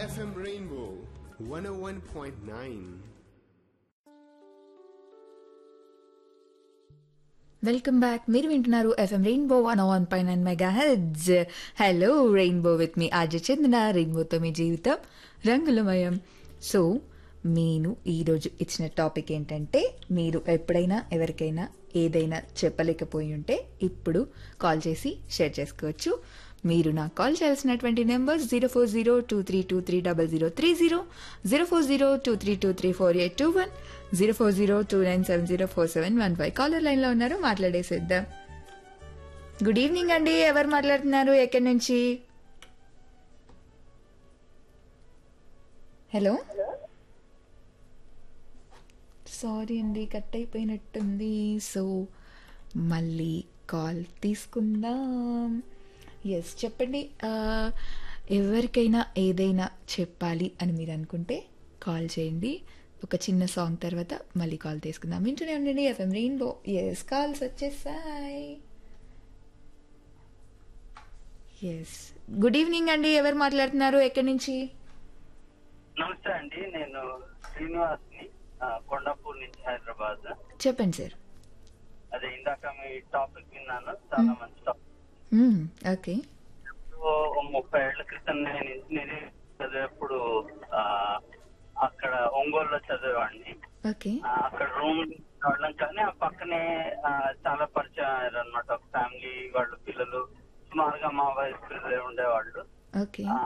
FM Rainbow 101.9. Welcome back మీరు వింటున్నారు FM rainbow one one పై nine mega heads hello rainbow with మీ RJ Chandana రెయిన్బోతో మీ జీవితం రంగులమయం సో నేను ఈరోజు ఇచ్చిన టాపిక్ ఏంటంటే మీరు ఎప్పుడైనా ఎవరికైనా ఏదైనా చెప్పలేకపోయి ఉంటే ఇప్పుడు కాల్ చేసి షేర్ చేసుకోవచ్చు మీరు నాకు కాల్ చేయాల్సినటువంటి number zero four zero two three two three double zero three zero zero four zero two three two three four eight two one zero four zero two nine seven zero four seven one five caller లైన్లో ఉన్నారు మాట్లాడేసేద్దాం good evening అండి ఎవరు మాట్లాడుతున్నారు ఎక్కడి నుంచి hello sorry అండి cut అయిపోయినట్టుంది so మళ్ళీ కాల్ తీసుకుందాం ఎస్ చెప్పండి ఆ, ఎవరికైనా ఏదైనా చెప్పాలి అని మీరు అనుకుంటే కాల్ చేయండి ఒక చిన్న సాంగ్ తర్వాత మళ్ళీ కాల్ తీసుకుందాం వింటూనే ఉండండి ఎఫ్ఎం రెయిన్బో ఎస్ కాల్స్ వచ్చేసాయి ఎస్ గుడ్ ఈవినింగ్ అండి ఎవరు మాట్లాడుతున్నారు ఎక్కడి నుంచి నమస్తే అండి నేను శ్రీనివాస్ ని కొండాపూర్ నుంచి హైదరాబాద్ చెప్పండి సార్ అదే ఇందాక మీ టాపిక్ విన్నాను చాలా మంచి టాపిక్ ఓకే ఓ ముప్పై ఏళ్ల క్రితం నేను ఇంజనీరింగ్ చదివేప్పుడు ఆ, అక్కడ ఒంగోలులో చదివేవాడిని ఓకే ఆ, అక్కడ రూమ్ వాళ్ళం కానీ ఆ పక్కనే ఆ, చాలా పరిచయం అయ్యారు అనమాట ఒక ఫ్యామిలీ వాళ్ళు పిల్లలు సుమారుగా మా వయసు పిల్లలే ఉండేవాళ్ళు ఓకే ఆ,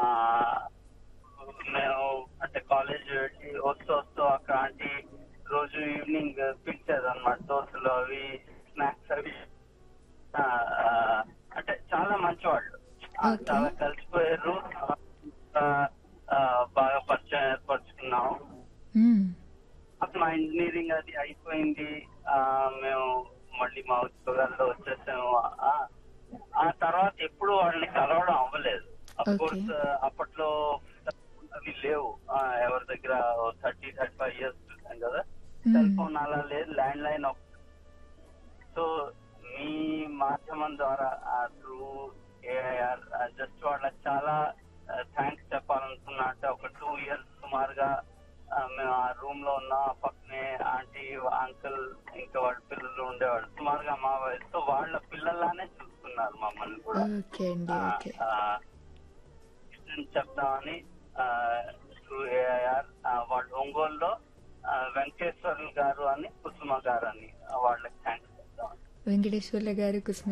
మేము అంటే కాలేజ్ వెళ్ళి వస్తూ వస్తూ అక్కడ ఆంటీ రోజు ఈవినింగ్ పిలిచేది అనమాట దోశలు అవి స్నాక్స్ అవి ఆ, ఆ, అంటే చాలా మంచివాళ్ళు ఆ, Okay. చాలా కలిసిపోయారు ఆ, ఆ, బాగా పరిచయం ఏర్పరచుకున్నాం అప్పుడు మా ఇంజనీరింగ్ అది అయిపోయింది ఆ, మేము మళ్ళీ మా ఉద్యోగాల్లో వచ్చేసాము ఆ, ఆ తర్వాత ఎప్పుడు వాళ్ళని కలవడం అవ్వలేదు Okay. కోర్స్ అప్పట్లో అవి లేవు ఆ, ఎవరి దగ్గర థర్టీ థర్టీ ఫైవ్ ఇయర్స్ చూసాం కదా Hmm. సెల్ ఫోన్ అలా లేదు ల్యాండ్ లైన్ సో మీ మాధ్యమం ద్వారా త్రూ ఏఐఆర్ జస్ట్ వాళ్ళకి చాలా థ్యాంక్స్ చెప్పాలనుకున్నా అంటే ఒక టూ ఇయర్స్ సుమారుగా ఆ, మేము ఆ రూమ్ లో ఉన్న పక్కనే ఆంటీ అంకుల్ ఇంకా వాళ్ళ పిల్లలు ఉండేవాళ్ళు సుమారుగా మా వయసుతో వాళ్ళ పిల్లల్లానే చూసుకున్నారు మమ్మల్ని కూడా ఓకే అండి ఆ, ఓకే ఆ, ఇష్టం చెప్తామని త్రూ ఏఐఆర్ వాళ్ళు ఒంగోలులో ఆ, వెంకటేశ్వర్లు గారు అని కుసుమ గారు అని ఆ, వాళ్ళకి థ్యాంక్స్ చెప్తామని వెంకటేశ్వర్ల గారు కుసుమ